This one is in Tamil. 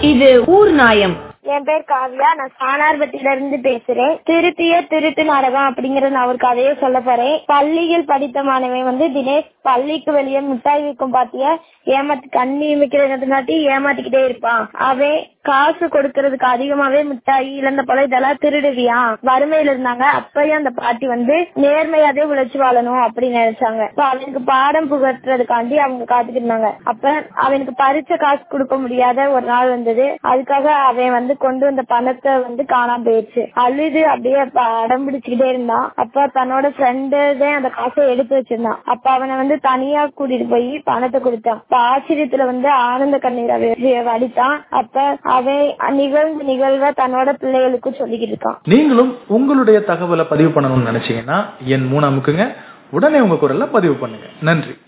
இது ஊர் நாயம் என் பேர் காவ்யா நான் சானார்பட்டியில இருந்து பேசுறேன் திருத்திய திருட்டு நாடகம் அப்படிங்கிற நான் ஒரு கதையை சொல்ல போறேன் பள்ளியில் படித்த மாணவன் வந்து தினேஷ் பள்ளிக்கு வெளியே மிட்டாய் விற்கும் பாத்திய ஏமாத்தி கண்ணி வைக்கிறதுனாட்டி ஏமாத்திக்கிட்டே இருப்பான் அவன் காசு கொடுக்கறதுக்கு அதிகமாவே மிட்டாய் இழந்த போல இதெல்லாம் திருடுவியா வறுமையில இருந்தாங்க அப்பயும் அந்த பாட்டி வந்து நேர்மையாவே உழைச்சு வாழணும் அப்படின்னு நினைச்சாங்க இப்ப அவனுக்கு பாடம் புகட்டுறதுக்காண்டி அவங்க காத்துக்கிட்டு இருந்தாங்க அப்ப அவனுக்கு பரிச்ச காசு கொடுக்க முடியாத ஒரு நாள் வந்தது அதுக்காக அவன் வந்து கொண்டு வந்த பணத்தை வந்து காணாம போயிடுச்சு அழுது அப்படியே அடம் பிடிச்சுக்கிட்டே இருந்தான் அப்ப தன்னோட ஃப்ரெண்டு தான் அந்த காசை எடுத்து வச்சிருந்தான் அப்ப அவனை வந்து தனியா கூட்டிட்டு போய் பணத்தை கொடுத்தான் அப்ப ஆச்சரியத்துல வந்து ஆனந்த கண்ணீர் வடித்தான் அப்ப அவன் நிகழ்ந்த நிகழ்வ தன்னோட பிள்ளைகளுக்கு சொல்லிக்கிட்டு இருக்கான் நீங்களும் உங்களுடைய தகவலை பதிவு பண்ணணும்னு நினைச்சீங்கன்னா என் மூணு அமுக்குங்க உடனே உங்க குரல்ல பதிவு பண்ணுங்க நன்றி